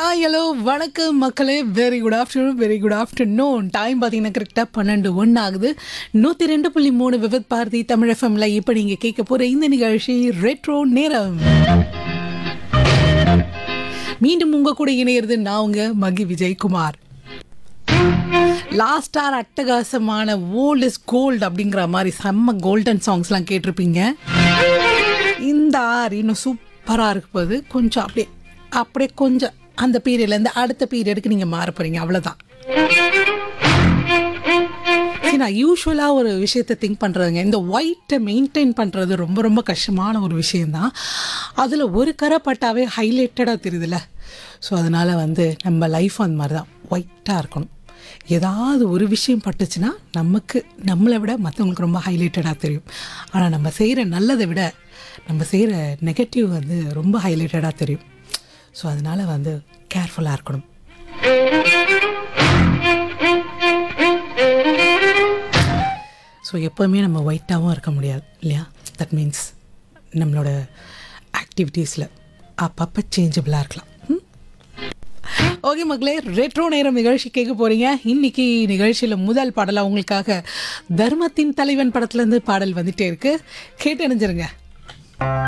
Hi hello வணக்கம் மக்களே very good afternoon very good afternoon time பார்த்தீங்கன்னா கரெக்டாக பன்னெண்டு ஒன்று ஆகுது நூற்றி ரெண்டு புள்ளி மூணு விவத் பாரதி தமிழ் எஃப்எம்ல இப்போ நீங்கள் கேட்க போகிற இந்த நிகழ்ச்சி ரெட்ரோ நேரம் மீண்டும் உங்கள் கூட இணையிறது நான் உங்க மகி விஜயகுமார் லாஸ்ட் ஆர் அட்டகாசமான ஓல்ட் இஸ் கோல்டு அப்படிங்கிற மாதிரி செம்ம கோல்டன் சாங்ஸ்லாம் கேட்டிருப்பீங்க இந்த ஆர் இன்னும் சூப்பராக இருக்க போது கொஞ்சம் அப்படியே அப்படியே கொஞ்சம் அந்த பீரியட்லேருந்து அடுத்த பீரியடுக்கு நீங்கள் மாற போகிறீங்க அவ்வளோதான் சரி நான் யூஸ்வலாக ஒரு விஷயத்தை திங்க் பண்ணுறதுங்க இந்த ஒயிட்டை மெயின்டைன் பண்ணுறது ரொம்ப ரொம்ப கஷ்டமான ஒரு விஷயந்தான் அதில் ஒரு கரை பட்டாவே ஹைலைட்டடாக தெரியுதுல்ல ஸோ அதனால் வந்து நம்ம லைஃப் அந்த மாதிரி தான் ஒயிட்டாக இருக்கணும் ஏதாவது ஒரு விஷயம் பட்டுச்சுன்னா நமக்கு நம்மளை விட மற்றவங்களுக்கு ரொம்ப ஹைலைட்டடாக தெரியும் ஆனால் நம்ம செய்கிற நல்லதை விட நம்ம செய்கிற நெகட்டிவ் வந்து ரொம்ப ஹைலைட்டடாக தெரியும் ஸோ அதனால் வந்து கேர்ஃபுல்லாக இருக்கணும் ஸோ எப்போவுமே நம்ம ஒயிட்டாகவும் இருக்க முடியாது இல்லையா தட் மீன்ஸ் நம்மளோட ஆக்டிவிட்டீஸில் அப்பப்போ சேஞ்சபிளாக இருக்கலாம் ம்? ஓகே மக்களே ரெட்ரோ நேரம் நிகழ்ச்சி கேட்க போகிறீங்க இன்னைக்கு நிகழ்ச்சியில் முதல் பாடலாக உங்களுக்காக தர்மத்தின் தலைவன் படத்துலேருந்து பாடல் வந்துட்டே இருக்கு கேட்டு அணிஞ்சிருங்க